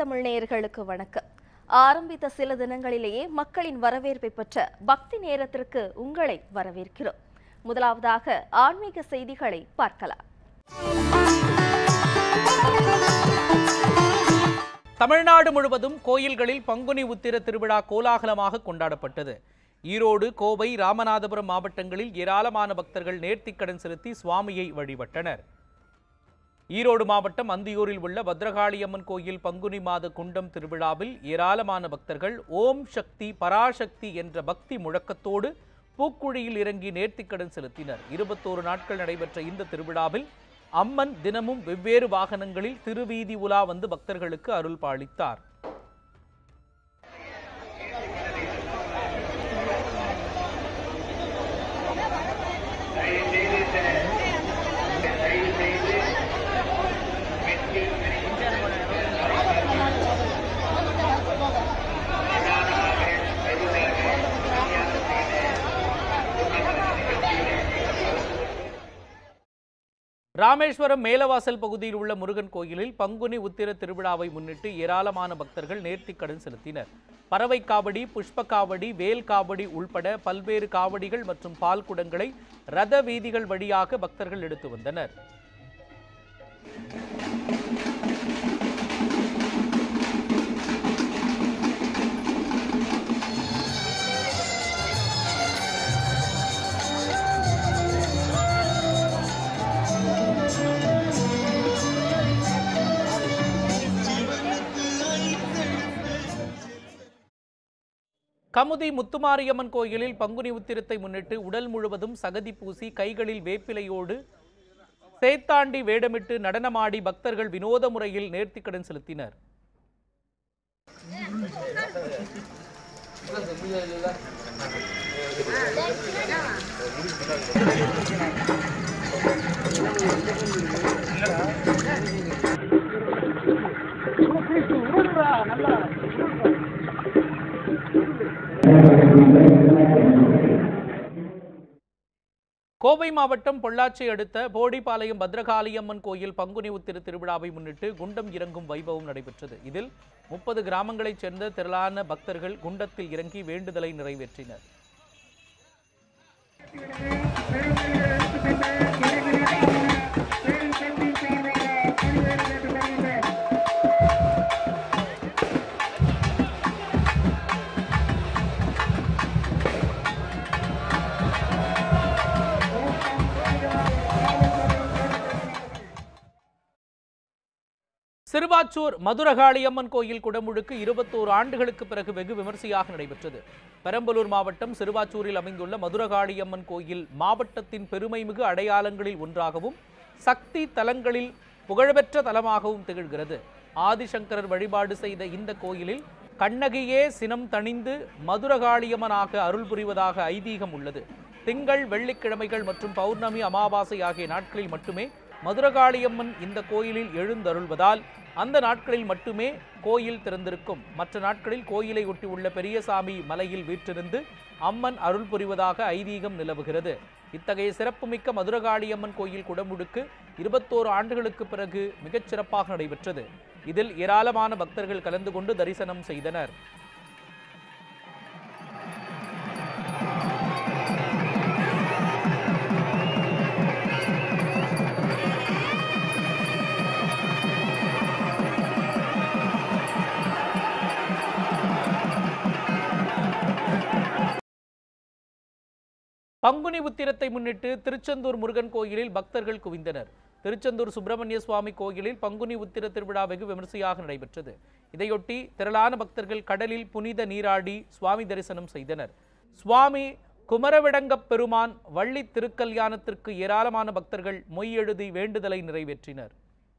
தமிழ் நேயர்களுக்கு வணக்கம் ஆரம்பித்த சில தினங்களிலேயே மக்களின் வரவேற்பை பெற்ற பக்தி நேரத்திற்கு உங்களை வரவேற்கிறோம் முதலாவதாக ஆன்மீக செய்திகளை பார்க்கலாம் தமிழ்நாடு முழுவதும் கோயில்களில் பங்குனி உத்திர திருவிழா கோலாகலமாக கொண்டாடப்பட்டது ஈரோடு கோவை ராமநாதபுரம் மாவட்டங்களில் ஏராளமான பக்தர்கள் நேர்த்திக்கடன் செலுத்தி சுவாமியை வழிபட்டனர் ஈரோடு மாவட்டம் அந்தியூரில் உள்ள பத்ரகாளியம்மன் கோயில் பங்குனி மாத குண்டம் திருவிழாவில் ஏராளமான பக்தர்கள் ஓம் சக்தி பராசக்தி என்ற பக்தி முழக்கத்தோடு பூக்குழியில் இறங்கி நேர்த்திக்கடன் செலுத்தினர் இருபத்தோரு நாட்கள் நடைபெற்ற இந்த திருவிழாவில் அம்மன் தினமும் வெவ்வேறு வாகனங்களில் திருவீதி உலா வந்து பக்தர்களுக்கு அருள் பாலித்தார் ராமேஸ்வரம் மேலவாசல் பகுதியில் உள்ள முருகன் கோயிலில் பங்குனி உத்திர திருவிழாவை முன்னிட்டு ஏராளமான பக்தர்கள் நேர்த்திக்கடன் செலுத்தினர் பறவை காவடி புஷ்ப காவடி வேல் காவடி உள்பட பல்வேறு காவடிகள் மற்றும் பால் குடங்களை ரத வீதிகள் வழியாக பக்தர்கள் எடுத்து வந்தனர் கமுதி முத்துமாரியம்மன் கோயிலில் பங்குனி உத்திரத்தை முன்னிட்டு உடல் முழுவதும் சகதி பூசி கைகளில் வேப்பிலையோடு சேத்தாண்டி வேடமிட்டு நடனமாடி பக்தர்கள் வினோத முறையில் நேர்த்திக்கடன் செலுத்தினர் கோவை மாவட்டம் பொள்ளாச்சி அடுத்த போடிப்பாளையம் பத்ரகாளியம்மன் கோயில் பங்குனி உத்திர திருவிழாவை முன்னிட்டு குண்டம் இறங்கும் வைபவம் நடைபெற்றது இதில் முப்பது கிராமங்களைச் சேர்ந்த திரளான பக்தர்கள் குண்டத்தில் இறங்கி வேண்டுதலை நிறைவேற்றினர் சிறுவாச்சூர் மதுரகாளியம்மன் கோயில் குடமுழுக்கு இருபத்தோரு ஆண்டுகளுக்கு பிறகு வெகு விமர்சையாக நடைபெற்றது பெரம்பலூர் மாவட்டம் சிறுவாச்சூரில் அமைந்துள்ள மதுரகாளியம்மன் கோயில் மாவட்டத்தின் பெருமைமிகு அடையாளங்களில் ஒன்றாகவும் சக்தி தலங்களில் புகழ்பெற்ற தலமாகவும் திகழ்கிறது ஆதிசங்கரர் வழிபாடு செய்த இந்த கோயிலில் கண்ணகியே சினம் தணிந்து மதுரகாளியம்மனாக அருள் புரிவதாக ஐதீகம் உள்ளது திங்கள் வெள்ளிக்கிழமைகள் மற்றும் பௌர்ணமி அமாவாசை ஆகிய நாட்களில் மட்டுமே மதுரகாளியம்மன் இந்த கோயிலில் எழுந்தருள்வதால் அந்த நாட்களில் மட்டுமே கோயில் திறந்திருக்கும் மற்ற நாட்களில் கோயிலை ஒட்டியுள்ள பெரியசாமி மலையில் வீற்றிருந்து அம்மன் அருள் புரிவதாக ஐதீகம் நிலவுகிறது இத்தகைய சிறப்புமிக்க மதுரகாளியம்மன் கோயில் குடமுழுக்கு இருபத்தோரு ஆண்டுகளுக்கு பிறகு மிகச் சிறப்பாக நடைபெற்றது இதில் ஏராளமான பக்தர்கள் கலந்து கொண்டு தரிசனம் செய்தனர் பங்குனி உத்திரத்தை முன்னிட்டு திருச்செந்தூர் முருகன் கோயிலில் பக்தர்கள் குவிந்தனர் திருச்செந்தூர் சுப்பிரமணிய சுவாமி கோயிலில் பங்குனி உத்திர திருவிழா வெகு விமர்சையாக நடைபெற்றது இதையொட்டி திரளான பக்தர்கள் கடலில் புனித நீராடி சுவாமி தரிசனம் செய்தனர் சுவாமி குமரவிடங்கப் பெருமான் வள்ளி திருக்கல்யாணத்திற்கு ஏராளமான பக்தர்கள் மொய் எழுதி வேண்டுதலை நிறைவேற்றினர்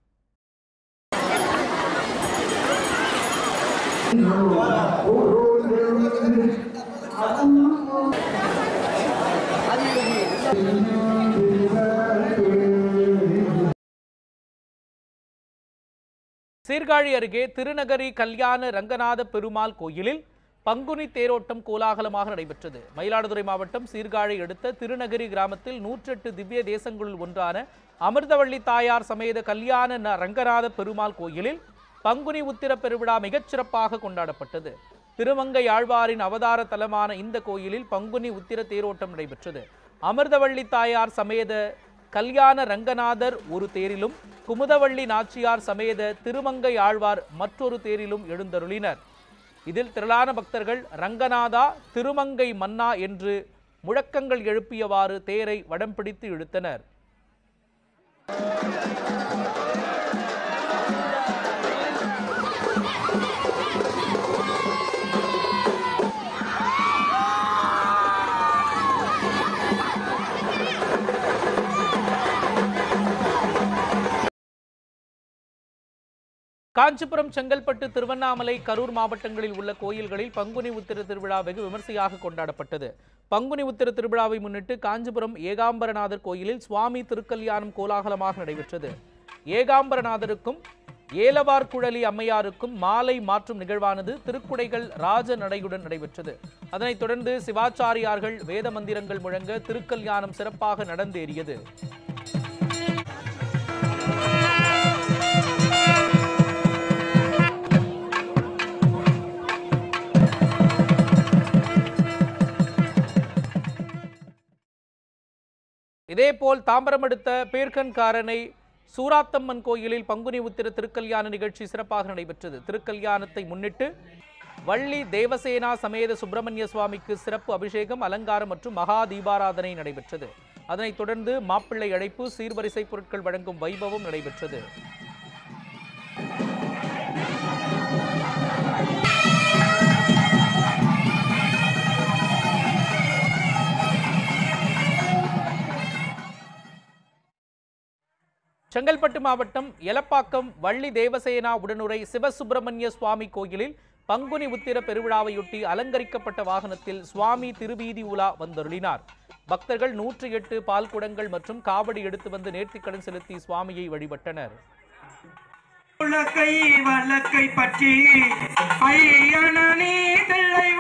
சீர்காழி அருகே திருநகரி கல்யாண ரங்கநாத பெருமாள் கோயிலில் பங்குனி தேரோட்டம் கோலாகலமாக நடைபெற்றது மயிலாடுதுறை மாவட்டம் சீர்காழி அடுத்த திருநகரி கிராமத்தில் நூற்றெட்டு திவ்ய தேசங்களுள் ஒன்றான அமிர்தவள்ளி தாயார் சமேத கல்யாண ந- ரங்கநாத பெருமாள் கோயிலில் பங்குனி உத்திர பெருவிழா மிகச் சிறப்பாக கொண்டாடப்பட்டது திருமங்கை ஆழ்வாரின் அவதார தலமான இந்த கோயிலில் பங்குனி உத்திர தேரோட்டம் நடைபெற்றது அமிர்தவள்ளி தாயார் சமேத கல்யாண ரங்கநாதர் ஒரு தேரிலும் குமுதவள்ளி நாச்சியார் சமேத திருமங்கை ஆழ்வார் மற்றொரு தேரிலும் எழுந்தருளினர் இதில் திரளான பக்தர்கள் ரங்கநாதா திருமங்கை மன்னா என்று முழக்கங்கள் எழுப்பியவாறு தேரை வடம் பிடித்து இழுத்தனர் காஞ்சிபுரம் செங்கல்பட்டு திருவண்ணாமலை கரூர் மாவட்டங்களில் உள்ள கோயில்களில் பங்குனி உத்திர திருவிழா வெகு விமர்சையாக கொண்டாடப்பட்டது பங்குனி உத்திர திருவிழாவை முன்னிட்டு காஞ்சிபுரம் ஏகாம்பரநாதர் கோயிலில் சுவாமி திருக்கல்யாணம் கோலாகலமாக நடைபெற்றது ஏகாம்பரநாதருக்கும் ஏலவார் குழலி அம்மையாருக்கும் மாலை மாற்றும் நிகழ்வானது திருக்குடைகள் ராஜ நடையுடன் நடைபெற்றது அதனைத் தொடர்ந்து சிவாச்சாரியார்கள் வேத மந்திரங்கள் முழங்க திருக்கல்யாணம் சிறப்பாக நடந்தேறியது இதேபோல் தாம்பரம் அடுத்த பேர்கன்காரனை சூராத்தம்மன் கோயிலில் பங்குனி உத்திர திருக்கல்யாண நிகழ்ச்சி சிறப்பாக நடைபெற்றது திருக்கல்யாணத்தை முன்னிட்டு வள்ளி தேவசேனா சமேத சுப்பிரமணிய சுவாமிக்கு சிறப்பு அபிஷேகம் அலங்காரம் மற்றும் மகா தீபாராதனை நடைபெற்றது அதனைத் தொடர்ந்து மாப்பிள்ளை அழைப்பு சீர்வரிசை பொருட்கள் வழங்கும் வைபவம் நடைபெற்றது செங்கல்பட்டு மாவட்டம் எலப்பாக்கம் வள்ளி தேவசேனா உடனுரை சிவசுப்பிரமணிய சுவாமி கோயிலில் பங்குனி உத்திர பெருவிழாவையொட்டி அலங்கரிக்கப்பட்ட வாகனத்தில் சுவாமி திருவீதி உலா வந்தருளினார் பக்தர்கள் நூற்றி எட்டு பால் குடங்கள் மற்றும் காவடி எடுத்து வந்து நேர்த்திக்கடன் செலுத்தி சுவாமியை வழிபட்டனர் உலக்கை வழக்கை பற்றி ஐயனே பிள்ளை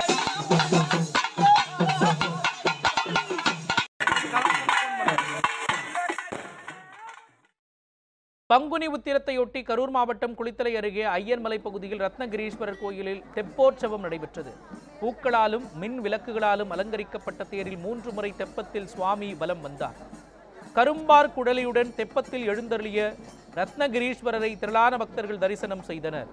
பங்குனி உத்திரத்தையொட்டி கரூர் மாவட்டம் குளித்தலை அருகே ஐயன்மலை பகுதியில் ரத்னகிரீஸ்வரர் கோயிலில் தெப்போற்சவம் நடைபெற்றது பூக்களாலும் மின் விளக்குகளாலும் அலங்கரிக்கப்பட்ட தேரில் மூன்று முறை தெப்பத்தில் சுவாமி வலம் வந்தார் கரும்பார் குடலியுடன் தெப்பத்தில் எழுந்தருளிய ரத்னகிரீஸ்வரரை திரளான பக்தர்கள் தரிசனம் செய்தனர்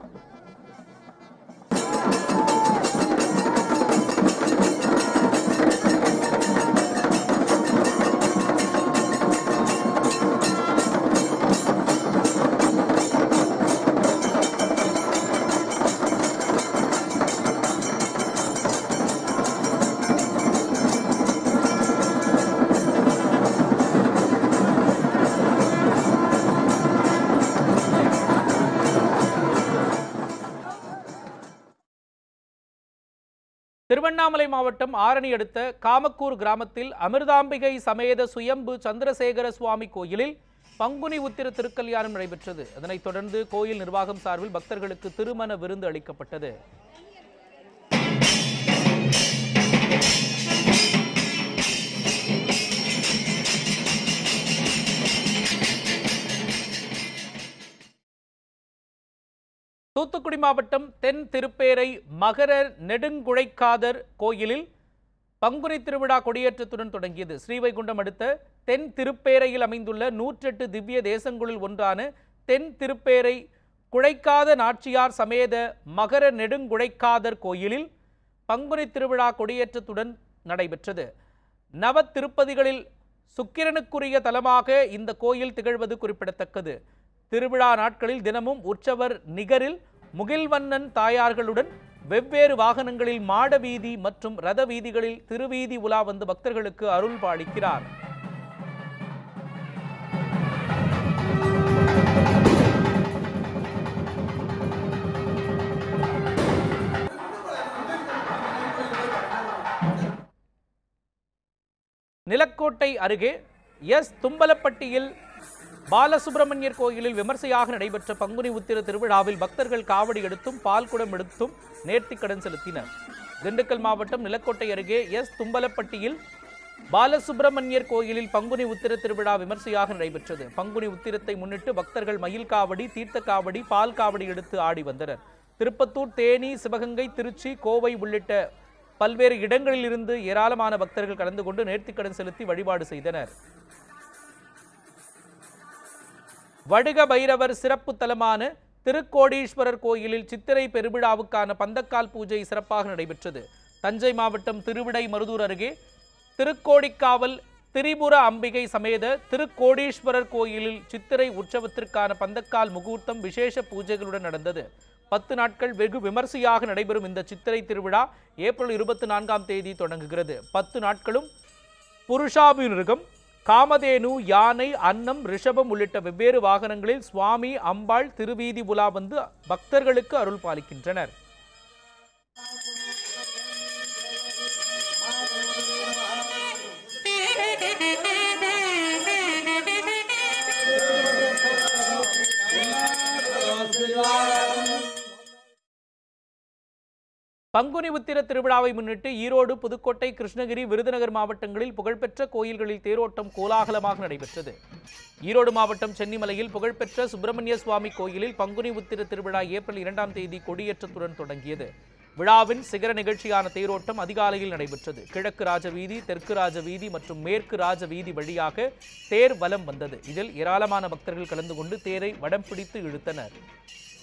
திருவண்ணாமலை மாவட்டம் ஆரணி அடுத்த காமக்கூர் கிராமத்தில் அமிர்தாம்பிகை சமேத சுயம்பு சந்திரசேகர சுவாமி கோயிலில் பங்குனி உத்திர திருக்கல்யாணம் நடைபெற்றது அதனைத் தொடர்ந்து கோயில் நிர்வாகம் சார்பில் பக்தர்களுக்கு திருமண விருந்து அளிக்கப்பட்டது தூத்துக்குடி மாவட்டம் தென் திருப்பேரை மகர நெடுங்குழைக்காதர் கோயிலில் பங்குனி திருவிழா கொடியேற்றத்துடன் தொடங்கியது ஸ்ரீவைகுண்டம் அடுத்த தென் திருப்பேரையில் அமைந்துள்ள நூற்றெட்டு திவ்ய தேசங்களுள் ஒன்றான தென் திருப்பேரை குழைக்காத நாச்சியார் சமேத மகர நெடுங்குழைக்காதர் கோயிலில் பங்குனி திருவிழா கொடியேற்றத்துடன் நடைபெற்றது நவ திருப்பதிகளில் சுக்கிரனுக்குரிய தலமாக இந்த கோயில் திகழ்வது குறிப்பிடத்தக்கது திருவிழா நாட்களில் தினமும் உற்சவர் நிகரில் முகில்வண்ணன் தாயார்களுடன் வெவ்வேறு வாகனங்களில் மாட வீதி மற்றும் ரத வீதிகளில் திருவீதி உலா வந்து பக்தர்களுக்கு அருள் பாலிக்கிறார் நிலக்கோட்டை அருகே எஸ் தும்பலப்பட்டியில் பாலசுப்பிரமணியர் கோயிலில் விமர்சையாக நடைபெற்ற பங்குனி உத்திர திருவிழாவில் பக்தர்கள் காவடி எடுத்தும் பால்குடம் எடுத்தும் நேர்த்திக்கடன் செலுத்தினர் திண்டுக்கல் மாவட்டம் நிலக்கோட்டை அருகே எஸ் தும்பலப்பட்டியில் பாலசுப்பிரமணியர் கோயிலில் பங்குனி உத்திர திருவிழா விமர்சையாக நடைபெற்றது பங்குனி உத்திரத்தை முன்னிட்டு பக்தர்கள் மயில் காவடி தீர்த்த காவடி பால் காவடி எடுத்து ஆடி வந்தனர் திருப்பத்தூர் தேனி சிவகங்கை திருச்சி கோவை உள்ளிட்ட பல்வேறு இடங்களில் இருந்து ஏராளமான பக்தர்கள் கலந்து கொண்டு நேர்த்திக்கடன் செலுத்தி வழிபாடு செய்தனர் வடுக பைரவர் சிறப்பு தலமான திருக்கோடீஸ்வரர் கோயிலில் சித்திரை பெருவிழாவுக்கான பந்தக்கால் பூஜை சிறப்பாக நடைபெற்றது தஞ்சை மாவட்டம் திருவிடை மருதூர் அருகே திருக்கோடிக்காவல் திரிபுர அம்பிகை சமேத திருக்கோடீஸ்வரர் கோயிலில் சித்திரை உற்சவத்திற்கான பந்தக்கால் முகூர்த்தம் விசேஷ பூஜைகளுடன் நடந்தது பத்து நாட்கள் வெகு விமர்சையாக நடைபெறும் இந்த சித்திரை திருவிழா ஏப்ரல் இருபத்தி நான்காம் தேதி தொடங்குகிறது பத்து நாட்களும் புருஷாபிருகம் காமதேனு யானை அன்னம் ரிஷபம் உள்ளிட்ட வெவ்வேறு வாகனங்களில் சுவாமி அம்பாள் திருவீதி உலா வந்து பக்தர்களுக்கு அருள் பாலிக்கின்றனர் பங்குனி உத்திர திருவிழாவை முன்னிட்டு ஈரோடு புதுக்கோட்டை கிருஷ்ணகிரி விருதுநகர் மாவட்டங்களில் புகழ்பெற்ற கோயில்களில் தேரோட்டம் கோலாகலமாக நடைபெற்றது ஈரோடு மாவட்டம் சென்னிமலையில் புகழ்பெற்ற சுப்பிரமணிய சுவாமி கோயிலில் பங்குனி உத்திர திருவிழா ஏப்ரல் இரண்டாம் தேதி கொடியேற்றத்துடன் தொடங்கியது விழாவின் சிகர நிகழ்ச்சியான தேரோட்டம் அதிகாலையில் நடைபெற்றது கிழக்கு ராஜ வீதி தெற்கு ராஜ வீதி மற்றும் மேற்கு ராஜ வீதி வழியாக தேர் வலம் வந்தது இதில் ஏராளமான பக்தர்கள் கலந்து கொண்டு தேரை வடம் பிடித்து இழுத்தனர்